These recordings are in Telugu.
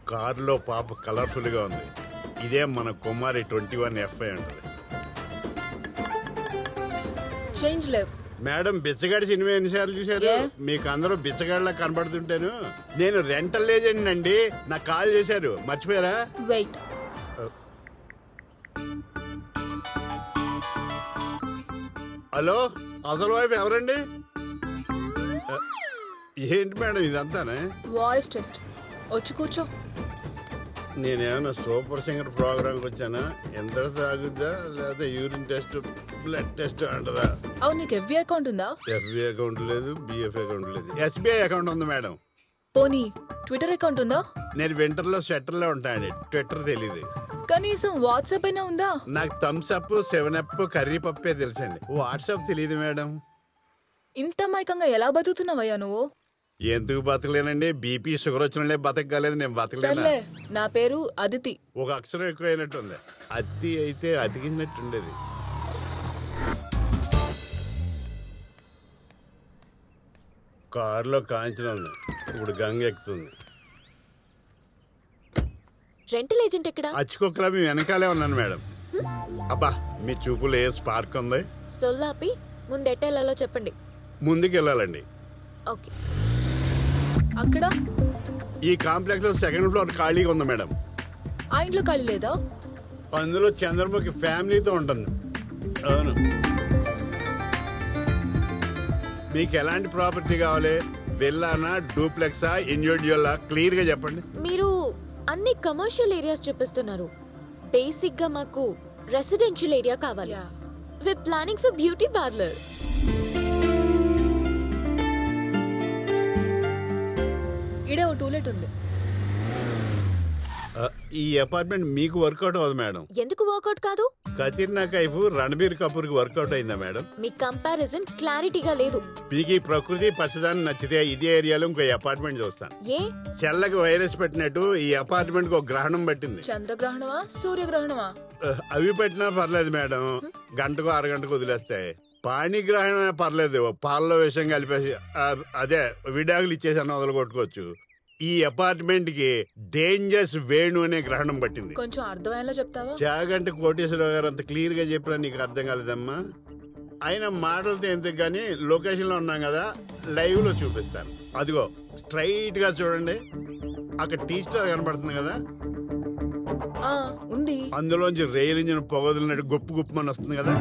కారులో పాప కలర్ఫుల్ గా ఉంది ఇదే మన కుమారి ట్వంటీ వన్ ఎఫ్ఐ ఉంటుంది చేంజ్ లేవ్ మేడం బిచ్చగాడి సినిమా ఎన్నిసార్లు చూశారు ఏ? మీకు అందరూ బిచ్చగాడిలా కనబడుతుంటాను నేను రెంటల్ ఏజెంట్ అండి నాకు కాల్ చేశారు మర్చిపోయారా వెయిట్ హలో అసలు వైఫ్ ఎవరండి అ, ఏంటి మేడం ఇదంతానే వాయిస్ టెస్ట్ వచ్చి కూర్చో నేనేమైనా సూపర్ సింగర్ ప్రోగ్రామ్కి వచ్చానా ఎంత తాగుద్దా లేకపోతే యూరిన్ టెస్ట్ బ్లడ్ టెస్ట్ అంటదా అవును నీకు ఎఫ్బి అకౌంట్ ఉందా ఎఫ్బి అకౌంట్ లేదు బిఎఫ్ అకౌంట్ లేదు ఎస్బీఐ అకౌంట్ ఉంది మేడం పోనీ ట్విట్టర్ అకౌంట్ ఉందా నేను వింటర్లో స్వెటర్లో ఉంటానండి ట్విట్టర్ తెలీదు కనీసం వాట్సాప్ అయినా ఉందా నాకు Thums Up Seven Up curry పప్పే తెలుసండి వాట్సాప్ తెలియదు మేడం ఇంత మైకంగా ఎలా బతుకుతున్నావయ్యా నువ్వు ఎందుకు బతకలేనండి బీపీ షుగర్ వచ్చిన బతకలేదు నేను బతకలేనా సర్లే నా పేరు అదితి ఒక అక్షరం ఎక్కువైనట్టుంది అతి అయితే అతికినట్టుండేది కారులో కాంచన ఉంది ఇప్పుడు గంగ ఎక్కుతుంది రెంటల్ ఏజెంట్ ఎక్కడ అచ్చుకొక్కలా మీ వెనకాలే ఉన్నాను మేడం అబ్బా మీ చూపులో ఏ స్పార్క్ ఉంది సొల్లాపి ముందెట్టేలాలో చెప్పండి ముందుకు వెళ్ళాలండి ఓకే అక్కడ ఈ కాంప్లెక్స్ లో సెకండ్ ఫ్లోర్ ఖాళీగా ఉంది మేడం ఆ ఇంట్లో ఖాళీ లేదా అందులో చంద్రముఖి ఫ్యామిలీతో ఉంటుంది అవును మీకు ఎలాంటి ప్రాపర్టీ కావాలి విల్లానా డూప్లెక్సా ఇండివిజువల్ క్లియర్ గా చెప్పండి మీరు అన్ని కమర్షియల్ ఏరియాస్ చూపిస్తున్నారు బేసిక్ గా మాకు రెసిడెన్షియల్ ఏరియా కావాలి Yeah. We planning for beauty parlour ఈడే ఓ టూలెట్ ఉంది ఆ, ఈ అపార్ట్మెంట్ మీకు వర్కౌట్ అవ్వదు మేడం ఎందుకు వర్కౌట్ కాదు కతీర్నా కైఫ్ రణబీర్ కపూర్ కి వర్కౌట్ అయిందా మేడం మీ కంపారిజన్ క్లారిటీగా లేదు మీకు ఈ ప్రకృతి పచ్చదాన్ని నచ్చితే ఇదే ఏరియాలో ఇంకో అపార్ట్మెంట్ చూస్తాను ఏ చెల్లకి వైరస్ పెట్టినట్టు ఈ అపార్ట్మెంట్ కి ఒక గ్రహణం పట్టింది చంద్రగ్రహణమా సూర్యగ్రహణమా ఆ, అవి పెట్టినా పర్లేదు మేడం గంటకు అరగంటకు వదిలేస్తాయి పాణిగ్రహణం పర్లేదు పాలలో విషయం కలిపేసి ఆ, అదే విడాకులు ఇచ్చేసి అన్న వదలగొట్టుకోవచ్చు ఈ అపార్ట్మెంట్ కి డేంజరస్ వేణు అనే గ్రహణం పట్టింది కొంచెం అర్థమయ్యేలా చెప్తావా చాగంటి కోటేశ్వరరావు గారు అంత క్లియర్ గా చెప్పినా నీకు అర్థం కాలేదమ్మా ఆయన మాటలతో ఎందుకు కానీ లొకేషన్ లో ఉన్నాం కదా లైవ్ లో చూపిస్తాను అదిగో స్ట్రైట్ గా చూడండి అక్కడ టీ స్టార్ కనబడుతుంది కదా ఆ ఉంది అందులోంచి రైలు ఇంజిన్ పొగదులున్నట్టు గుప్పు గుప్పమని వస్తుంది కదా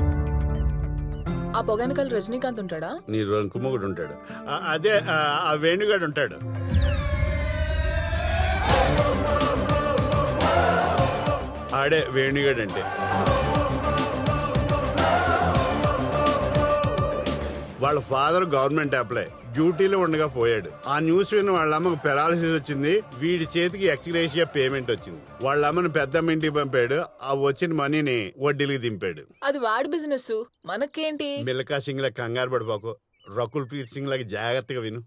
ఆ పొగనకల్ రజనీకాంత్ ఉంటాడా నీ రంకుమ్మగుడు ఉంటాడు ఆ, అదే ఆ, ఆ వేణుగాడు ఉంటాడు ఆడే వేణుగాడు అంటే వాళ్ళ ఫాదర్ గవర్నమెంట్ అప్లై డ్యూటీలో ఉండగా పోయాడు ఆ న్యూస్ విన్న వాళ్ళ అమ్మకు పెరాలసిస్ వచ్చింది వీడి చేతికి ఎక్స్గ్రేషియా పేమెంట్ వచ్చింది వాళ్ళ అమ్మను పెద్దమ్మ ఇంటికి పంపాడు ఆ వచ్చిన మనీని వడ్డీలకి దింపాడు అది వాడి బిజినెస్ మనకేంటి మిల్కా సింగ్ లా కంగారు పడిపోకు రకుల్ ప్రీత్ సింగ్ లాగా జాగ్రత్తగా విను